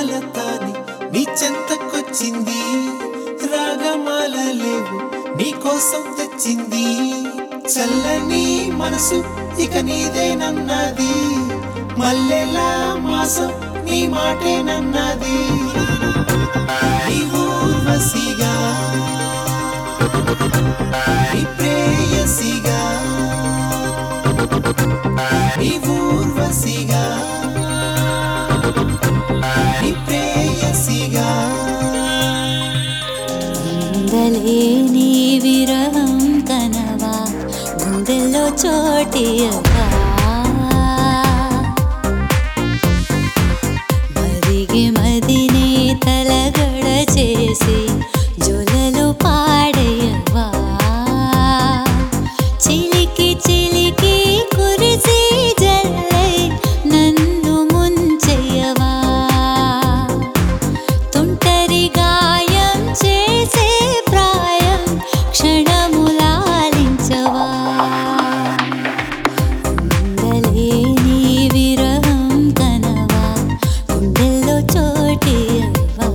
రాగమాలతాని నీ చెంతకొచ్చింది రాగమాల లేవు నీ కోసం తెచ్చింది చల్లని మనసు ఇక నీదేనన్నది మల్లెలా మాసం నీ మాటేనన్నది నీ ఊర్వశిగా నీ ప్రేయసిగా నీ ఊర్వశిగా నీ ప్రేయసిగా ఉండలేని విరహం కనవా గుండెల్లో చోటియవా మరిగి మదిని తలగడ చేసి జొలలు పాడేయవా చిలికి చిలికి కురిసి జల్లై నన్ను ముంచెయ్యవా తుంటరి గాయం చేసే ప్రాయం క్షణములాలించవా ఉండలేని విరహం కనవా గుండెల్లో చోటియవా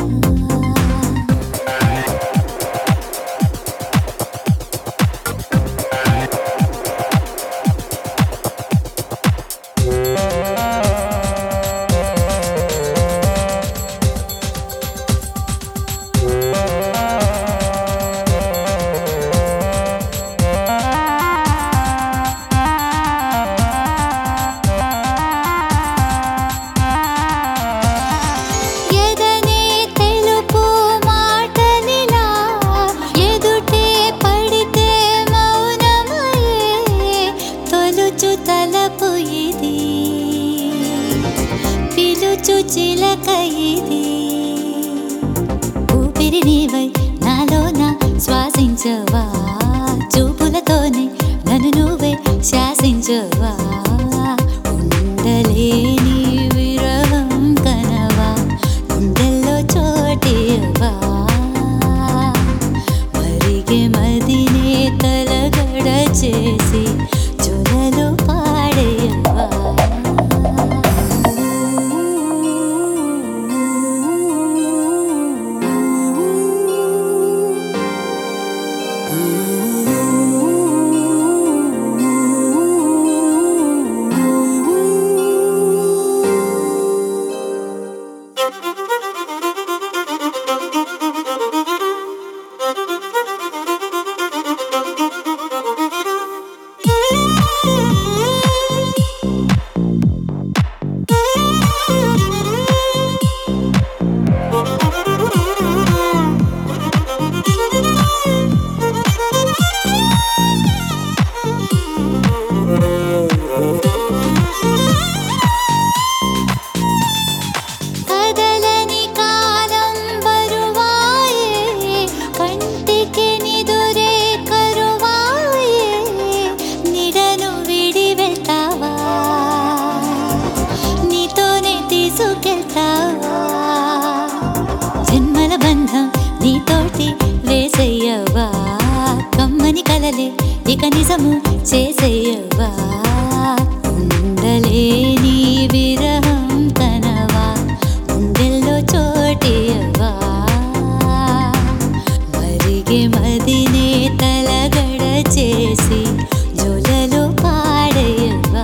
ఎదనే తెలుపు మాటలిలా ఎదుటే పడితే మౌనమయే తొలుచు తలపు ఇది పిలుచు చిలక ఇది ఊపిరి నీవై నాలోన శ్వాసించవా చూపులతోనే నన్ను నువ్వే శాసించవా ఉండలేని విరహం కనవా గుండెల్లో చోటివా మరిగే మదినే తలగడ చేసి జొలలు పాడేయవా కదలని కాలం బరువాయే కంటికి నిదురే కరువాయే నిడను విడి వెళ్తావా నీతోనే తీసుకెళ్తావా జన్మల బంధం నీతోటి వేసయ్యవా కమ్మని కలలే ఇక నిజము చేసయ్యవా ఉండలేని విరహం కనవా గుండెల్లో చోటియవా మరిగే మదినే తలగడ చేసి జొలలు పాడేయవా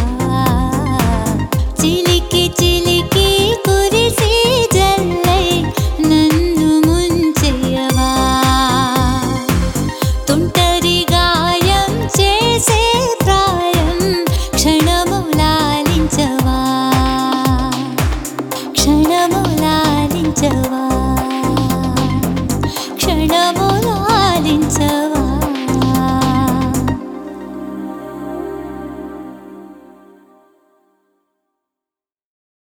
చిలికి చిలికి కురిసి జల్లై నన్ను ముంచెయ్యవా తుంటరి గాయం చేసే ప్రాయం క్షణములాలించవా క్షణములాలించవా క్షణములాలించవా